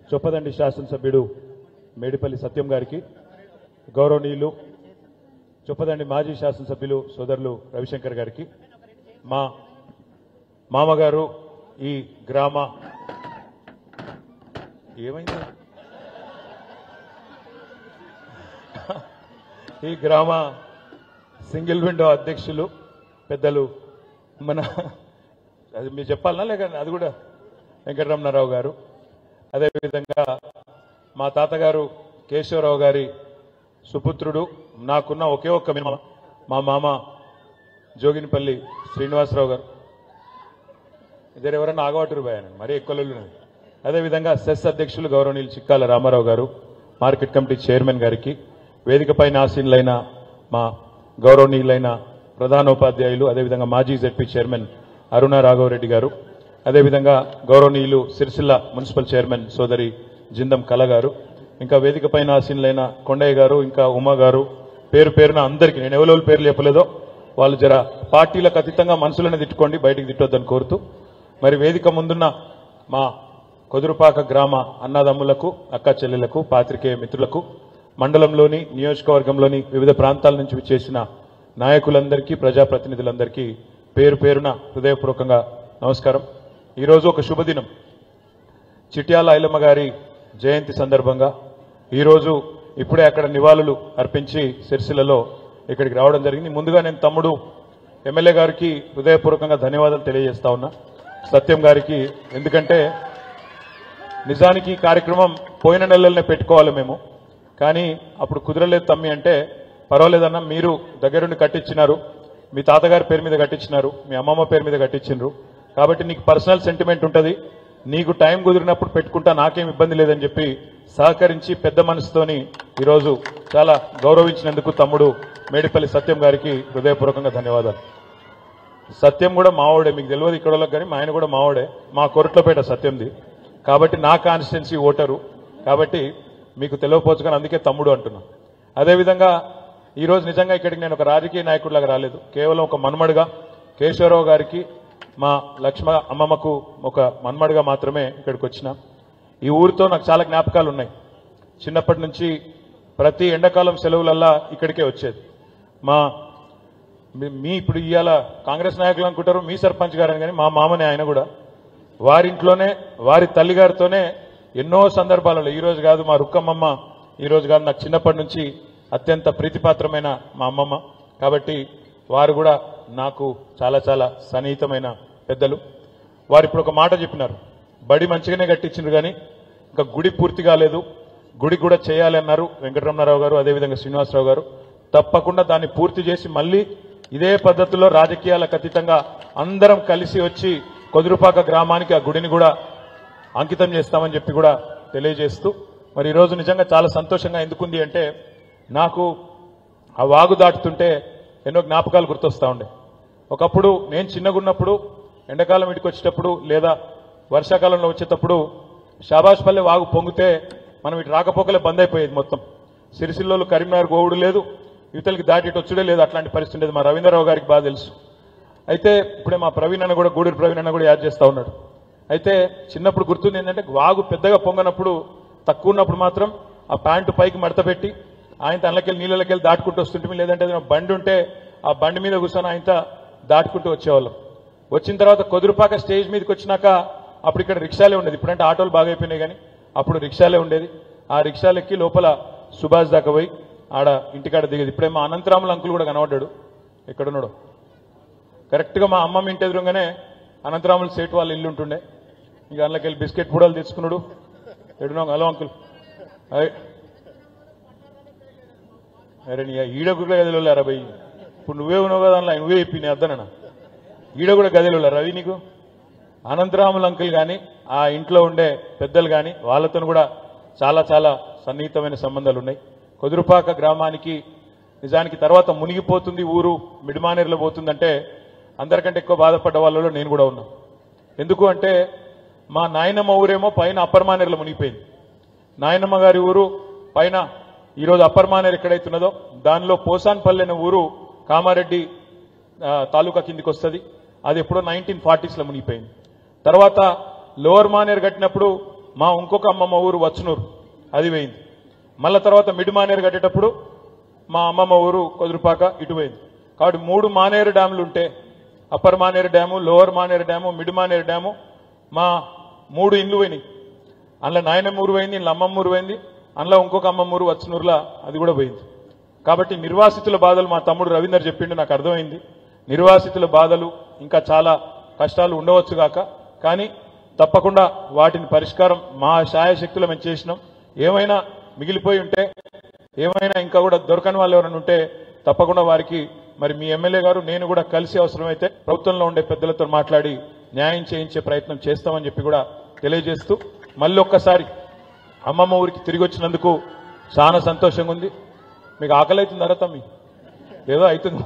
చొప్పదండి శాసనసభ్యుడు మేడిపల్లి సత్యం గారికి గౌరవనీయులు చొప్పదండి మాజీ శాసనసభ్యులు సోదరులు రవిశంకర్ గారికి మా మామగారు ఈ గ్రామ ఏమైంది ఈ గ్రామ సింగిల్ విండో అధ్యక్షులు పెద్దలు మన అది మీరు చెప్పాలనా లేక అది కూడా వెంకటరమణారావు గారు అదేవిధంగా మా తాతగారు కేశవరావు గారి సుపుత్రుడు నాకున్న ఒకే ఒక్క మినిమ మా మామ జోగినిపల్లి శ్రీనివాసరావు గారు ఇద్దరు ఎవరైనా ఆగవాటూరు పోయాను మరీ ఎక్కువ లొల్లున్నది. అదేవిధంగా సెస్ అధ్యక్షులు గౌరవనీయులు చిక్కాల రామారావు గారు మార్కెట్ కమిటీ చైర్మన్ గారికి వేదికపైన ఆసీనులైన మా గౌరవనీయులైన ప్రధానోపాధ్యాయులు అదేవిధంగా మాజీ జెడ్పీ చైర్మన్ అరుణ రాఘవరెడ్డి గారు అదేవిధంగా గౌరవనీయులు సిరిసిల్ల మున్సిపల్ చైర్మన్ సోదరి జిందం కళ గారు ఇంకా వేదికపైన ఆసీనులైన కొండయ్య గారు ఇంకా ఉమా గారు పేరు పేరున అందరికీ నేను ఎవరెవరి పేర్లు చెప్పలేదో వాళ్ళు జర పార్టీలకు అతీతంగా మనసులను తిట్టుకోండి బయటికి తిట్టొద్దని కోరుతూ మరి వేదిక ముందున్న మా కొదురుపాక గ్రామ అన్నదమ్ములకు అక్క చెల్లెలకు పాత్రికేయ మిత్రులకు మండలంలోని నియోజకవర్గంలోని వివిధ ప్రాంతాల నుంచి విచ్చేసిన నాయకులందరికీ ప్రజాప్రతినిధులందరికీ పేరు పేరున హృదయపూర్వకంగా నమస్కారం ఈరోజు ఒక శుభదినం చిట్యాల ఐలమ్మ గారి జయంతి సందర్భంగా ఈరోజు ఇప్పుడే అక్కడ నివాళులు అర్పించి సిరిసిల్లలో ఇక్కడికి రావడం జరిగింది ముందుగా నేను తమ్ముడు ఎమ్మెల్యే గారికి హృదయపూర్వకంగా ధన్యవాదాలు తెలియజేస్తా ఉన్నా సత్యం గారికి ఎందుకంటే నిజానికి ఈ కార్యక్రమం పోయిన నెలలనే పెట్టుకోవాలి మేము కానీ అప్పుడు కుదరలేదు తమ్మి అంటే పర్వాలేదన్నా మీరు దగ్గరుండి కట్టించినారు మీ తాతగారి పేరు మీద కట్టించినారు మీ అమ్మమ్మ పేరు మీద కట్టించినారు కాబట్టి నీకు పర్సనల్ సెంటిమెంట్ ఉంటుంది నీకు టైం కుదిరినప్పుడు పెట్టుకుంటా నాకేం ఇబ్బంది లేదని చెప్పి సహకరించి పెద్ద మనసుతోని ఈరోజు చాలా గౌరవించినందుకు తమ్ముడు మేడిపల్లి సత్యం గారికి హృదయపూర్వకంగా ధన్యవాదాలు సత్యం కూడా మావాడే మీకు తెలియదు ఇక్కడ వాళ్ళకి కానీ మా ఆయన కూడా మావాడే మా కొరట్లపేట సత్యంది కాబట్టి నా కాన్స్టిట్యున్సీ ఓటరు కాబట్టి మీకు తెలియకపోవచ్చు కానీ అందుకే తమ్ముడు అంటున్నా అదేవిధంగా ఈరోజు నిజంగా ఇక్కడికి నేను ఒక రాజకీయ నాయకుడిలాగా రాలేదు కేవలం ఒక మన్మడుగా కేశవరావు గారికి మా లక్ష్మ అమ్మమ్మకు ఒక మన్మడుగా మాత్రమే ఇక్కడికి వచ్చిన ఈ ఊరితో నాకు చాలా జ్ఞాపకాలు ఉన్నాయి చిన్నప్పటి నుంచి ప్రతి ఎండాకాలం సెలవులల్లా ఇక్కడికే వచ్చేది మా మీ- మీ ఇప్పుడు ఇవాళ కాంగ్రెస్ నాయకులు అనుకుంటారు మీ సర్పంచ్ గారని కానీ మా మామనే ఆయన కూడా వారింట్లోనే వారి తల్లిగారితోనే ఎన్నో సందర్భాలలో ఈ రోజు కాదు మా రుక్కమ్మమ్మ ఈ రోజు కాదు నాకు చిన్నప్పటి నుంచి అత్యంత ప్రీతిపాత్రమైన మా అమ్మమ్మ కాబట్టి వారు కూడా నాకు చాలా చాలా సన్నిహితమైన పెద్దలు వారు ఇప్పుడు ఒక మాట చెప్పినారు బడి మంచిగానే కట్టించారు కానీ ఇంకా గుడి పూర్తి కాలేదు గుడి కూడా చేయాలి అన్నారు వెంకటరమణారావు గారు అదేవిధంగా శ్రీనివాసరావు గారు తప్పకుండా దాన్ని పూర్తి చేసి మళ్ళీ ఇదే పద్ధతిలో రాజకీయాలకు అతీతంగా అందరం కలిసి వచ్చి కొదురుపాక గ్రామానికి ఆ గుడిని కూడా అంకితం చేస్తామని చెప్పి కూడా తెలియజేస్తూ మరి ఈరోజు నిజంగా చాలా సంతోషంగా ఎందుకుంది అంటే నాకు ఆ వాగు దాటుతుంటే ఎన్నో జ్ఞాపకాలు గుర్తొస్తా ఉండే ఒకప్పుడు నేను చిన్నగున్నప్పుడు ఎండాకాలం ఇంటికి వచ్చేటప్పుడు లేదా వర్షాకాలంలో వచ్చేటప్పుడు షాబాష్పల్లె వాగు పొంగితే మనం ఇటు రాకపోకలే బంద్ అయిపోయేది మొత్తం సిరిసిల్లోలు కరీంనగర్ గోవుడు లేదు యువతలకి దాటి ఇటు వచ్చుడే లేదు అట్లాంటి పరిస్థితి ఉండేది మా రవీంద్రరావు గారికి బాగా తెలుసు అయితే ఇప్పుడే మా ప్రవీణ్ అన్న కూడా గూడూరు ప్రవీణ్ అన్న కూడా యాడ్ చేస్తా ఉన్నాడు అయితే చిన్నప్పుడు గుర్తుంది ఏంటంటే వాగు పెద్దగా పొంగనప్పుడు తక్కువ ఉన్నప్పుడు మాత్రం ఆ ప్యాంటు పైకి మడత పెట్టి ఆయన తనలకెళ్ళి నీళ్ళకెళ్ళి దాటుకుంటూ వస్తుంటే లేదంటే ఏదైనా బండి ఉంటే ఆ బండి మీద కూర్చొని ఆయన దాటుకుంటూ వచ్చేవాళ్ళం వచ్చిన తర్వాత కొదురుపాక స్టేజ్ మీదకి వచ్చినాక అప్పుడు ఇక్కడ రిక్షాలే ఉండేది ఇప్పుడంటే ఆటోలు బాగా అయిపోయినాయి కానీ అప్పుడు రిక్షాలే ఉండేది ఆ రిక్షాలు ఎక్కి లోపల సుభాష్ దాకా పోయి ఆడ ఇంటికాడ దిగేది ఇప్పుడే మా అనంతరాముల అంకుల్ కూడా కనబడ్డాడు ఎక్కడున్నాడు కరెక్ట్ గా మా అమ్మమ్మ ఇంటి ఎదురుగానే అనంతరాములు సేటు వాళ్ళ ఇల్లు ఉంటుండే ఇక అందులోకి వెళ్ళి బిస్కెట్ పూడలు తెచ్చుకున్నాడు ఎడునో హలో అంకుల్ అయ్. అరే నీ ఈడ కూడా గదిలో లేరా భయ్ ఇప్పుడు నువ్వే ఉన్నావు కదా అందులో నువ్వే చెప్పి నీ అద్దనన్నా ఈడ కూడా గదిలో లేరా రవి నీకు అనంతరాముల అంకుల్ కానీ ఆ ఇంట్లో ఉండే పెద్దలు కానీ వాళ్ళతో కూడా చాలా చాలా సన్నిహితమైన సంబంధాలు ఉన్నాయి కొదురుపాక గ్రామానికి నిజానికి తర్వాత మునిగిపోతుంది ఊరు మిడిమానేరులో పోతుందంటే అందరికంటే ఎక్కువ బాధపడ్డ వాళ్ళలో నేను కూడా ఉన్నా ఎందుకు అంటే మా నాయనమ్మ ఊరేమో పైన అప్పర్ మానేరులో మునిగిపోయింది నాయనమ్మ గారి ఊరు పైన ఈరోజు అప్పర్ మానేరు ఎక్కడైతున్నదో దానిలో పోసాన్పల్లి అనే ఊరు కామారెడ్డి ఆ, తాలూకా కిందికి వస్తుంది అది ఎప్పుడో నైన్టీన్ ఫార్టీస్లో మునిగిపోయింది తర్వాత లోవర్ మానేరు కట్టినప్పుడు మా ఇంకొక అమ్మమ్మ ఊరు వచ్చనూరు అది పోయింది మళ్ళా తర్వాత మిడ్ మానేరు కట్టేటప్పుడు మా అమ్మమ్మ ఊరు కొదురుపాక ఇటు పోయింది కాబట్టి మూడు మానేరు డ్యాములు ఉంటే upper Maneru dam lower Maneru dam mid Maneru dam మా మూడు ఇండ్లు పోయినాయి అందులో నాయనమ్మ ఊరు పోయింది ఇంట్లో అమ్మమ్మ ఊరు పోయింది అందులో ఇంకొక అమ్మమ్మ ఊరు వచ్చినూరులా అది కూడా పోయింది కాబట్టి నిర్వాసితుల బాధలు మా తమ్ముడు రవీందర్ చెప్పిండు నాకు అర్థమైంది నిర్వాసితుల బాధలు ఇంకా చాలా కష్టాలు ఉండవచ్చు గాక కానీ తప్పకుండా వాటిని పరిష్కారం మా శాయశక్తులు మేము చేసినాం ఏమైనా మిగిలిపోయి ఉంటే ఏమైనా ఇంకా కూడా దొరకని వాళ్ళు ఎవరైనా ఉంటే తప్పకుండా వారికి మరి మీ ఎమ్మెల్యే గారు నేను కూడా కలిసి అవసరమైతే ప్రభుత్వంలో ఉండే పెద్దలతో మాట్లాడి న్యాయం చేయించే ప్రయత్నం చేస్తామని చెప్పి కూడా తెలియజేస్తూ మళ్ళీ ఒక్కసారి అమ్మమ్మ ఊరికి తిరిగి వచ్చినందుకు చాలా సంతోషంగా ఉంది మీకు ఆకలి అవుతుందా తమ్మి ఏదో అవుతుంది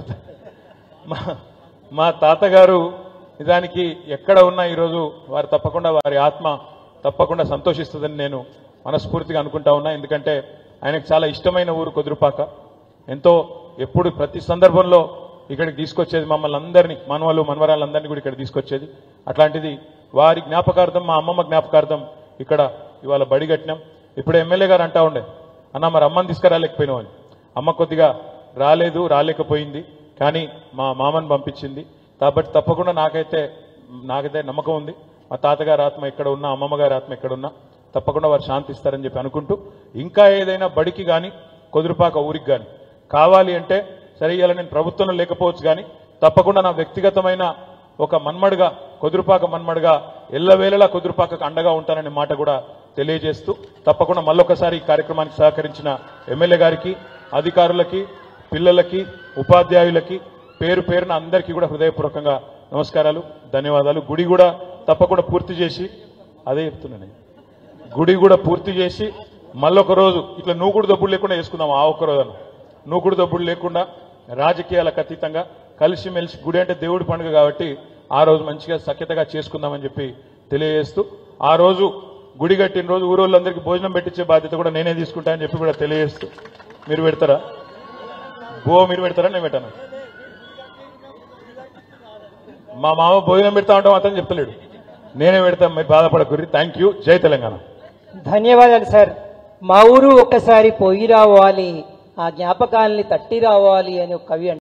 మా మా తాతగారు నిజానికి ఎక్కడ ఉన్నా ఈరోజు వారు తప్పకుండా వారి ఆత్మ తప్పకుండా సంతోషిస్తుందని నేను మనస్ఫూర్తిగా అనుకుంటా ఉన్నా ఎందుకంటే ఆయనకు చాలా ఇష్టమైన ఊరు కుదురుపాక ఎంతో ఎప్పుడు ప్రతి సందర్భంలో ఇక్కడికి తీసుకొచ్చేది మమ్మల్ని అందరినీ మనవలు మనవరాలందరినీ కూడా ఇక్కడ తీసుకొచ్చేది అట్లాంటిది వారి జ్ఞాపకార్థం మా అమ్మమ్మ జ్ఞాపకార్థం ఇక్కడ ఇవాళ బడి కట్టినాం ఇప్పుడు ఎమ్మెల్యే గారు అంటా ఉండే అన్న మరి అమ్మని తీసుకురాలేకపోయినావు అని అమ్మ కొద్దిగా రాలేదు రాలేకపోయింది కానీ మా మామని పంపించింది కాబట్టి తప్పకుండా నాకైతే నాకైతే నమ్మకం ఉంది మా తాతగారి ఆత్మ ఇక్కడ ఉన్నా అమ్మమ్మ గారి ఆత్మ ఇక్కడ ఉన్నా తప్పకుండా వారు శాంతిస్తారని చెప్పి అనుకుంటూ ఇంకా ఏదైనా బడికి కానీ కొదురుపాక ఊరికి కానీ కావాలి అంటే సరే ఇవాళ నేను ప్రభుత్వంలో లేకపోవచ్చు కానీ తప్పకుండా నా వ్యక్తిగతమైన ఒక మన్మడుగా కుదురుపాక మన్మడుగా ఎల్లవేళలా కుదురుపాకకు అండగా ఉంటాననే మాట కూడా తెలియజేస్తూ తప్పకుండా మళ్ళొకసారి ఈ కార్యక్రమానికి సహకరించిన ఎమ్మెల్యే గారికి అధికారులకి పిల్లలకి ఉపాధ్యాయులకి పేరు పేరున అందరికీ కూడా హృదయపూర్వకంగా నమస్కారాలు ధన్యవాదాలు గుడి కూడా తప్పకుండా పూర్తి చేసి అదే చెప్తున్నాను నేను. గుడి కూడా పూర్తి చేసి మళ్ళొక రోజు ఇట్లా నూకుడు దబ్బులు లేకుండా వేసుకుందాం ఆ ఒక్క రోజున నూకుడు దబ్బులు లేకుండా రాజకీయాలకు అతీతంగా కలిసిమెలిసి గుడి అంటే దేవుడి పండుగ కాబట్టి ఆ రోజు మంచిగా సఖ్యతగా చేసుకుందామని చెప్పి తెలియజేస్తూ ఆ రోజు గుడి కట్టిన రోజు ఊరోళ్ళందరికీ భోజనం పెట్టించే బాధ్యత కూడా నేనే తీసుకుంటా అని చెప్పి కూడా తెలియజేస్తూ మీరు పెడతారా బో మీరు పెడతారా నేను పెట్టాను మా మామ భోజనం పెడతా ఉంటాం అతను చెప్తలేడు నేనే పెడతాను మీరు బాధపడకూరి థ్యాంక్ యూ జై తెలంగాణ ధన్యవాదాలు సార్ మా ఊరు ఒక్కసారి పోయి రావాలి ఆ జ్ఞాపకాల్ని తట్టి రావాలి అని ఒక కవి అంటారు.